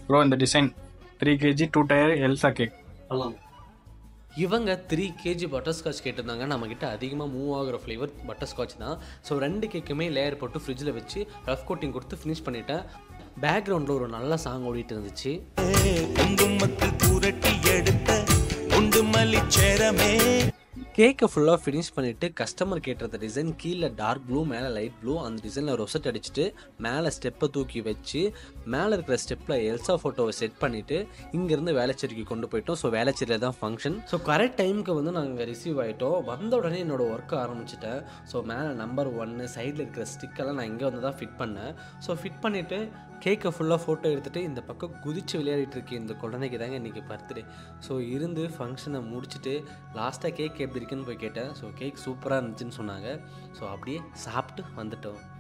bro இந்த design three KG two tier Elsa cake இவங்க three KG butterscotch கேட்டிருந்தாங்க நம்மக்கிட்ட அதிகமாக மூவ் ஆகுற ஃப்ளேவர் பட்டர்ஸ்காட்ச் தான் ஸோ ரெண்டு கேக்குமே லேயர் போட்டு ஃப்ரிட்ஜில் வச்சு ரஃப் கோட்டிங் கொடுத்து ஃபினிஷ் பண்ணிட்டேன் பேக்ரவுண்டில் ஒரு நல்ல சாங் ஓடிட்டு இருந்துச்சு குங்குமத்தில் புரட்டி எடுத்த குண்டு மல்லிச்சேரமே கேக்கை ஃபுல்லாக ஃபினிஷ் பண்ணிவிட்டு கஸ்டமர் கேட்டிருந்த டிசைன் கீழே டார்க் ப்ளூ மேலே லைட் ப்ளூ அந்த டிசைனில் ரொசட் அடிச்சுட்டு மேலே ஸ்டெப்பை தூக்கி வச்சு மேலே இருக்கிற ஸ்டெப்பில் எல்சா ஃபோட்டோவை செட் பண்ணிவிட்டு இங்கேருந்து வேளச்சேரிக்கு கொண்டு போயிட்டோம் ஸோ வேளச்சேரியில் தான் ஃபங்க்ஷன் ஸோ கரெக்ட் டைமுக்கு வந்து நாங்கள் ரிசீவ் ஆகிட்டோம் வந்த உடனே என்னோட ஒர்க்கை ஆரம்பிச்சிட்டேன் ஸோ மேலே நம்பர் ஒன்று சைடில் இருக்கிற ஸ்டிக்கெல்லாம் நான் இங்கே வந்து தான் ஃபிட் பண்ணேன் ஸோ ஃபிட் பண்ணிவிட்டு கேக்கை ஃபுல்லாக ஃபோட்டோ எடுத்துகிட்டு இந்த பக்கம் குதிச்சு விளையாடிட்டு இருக்கேன் இந்த குழந்தைக்கு தாங்க இன்றைக்கி பர்த்டே ஸோ இருந்து ஃபங்க்ஷனை முடிச்சுட்டு லாஸ்ட்டாக கேக் எப்படி இருக்குன்னு போய் கேட்டேன் ஸோ கேக் சூப்பராக இருந்துச்சுன்னு சொன்னாங்க ஸோ அப்படியே சாப்பிட்டு வந்துட்டோம்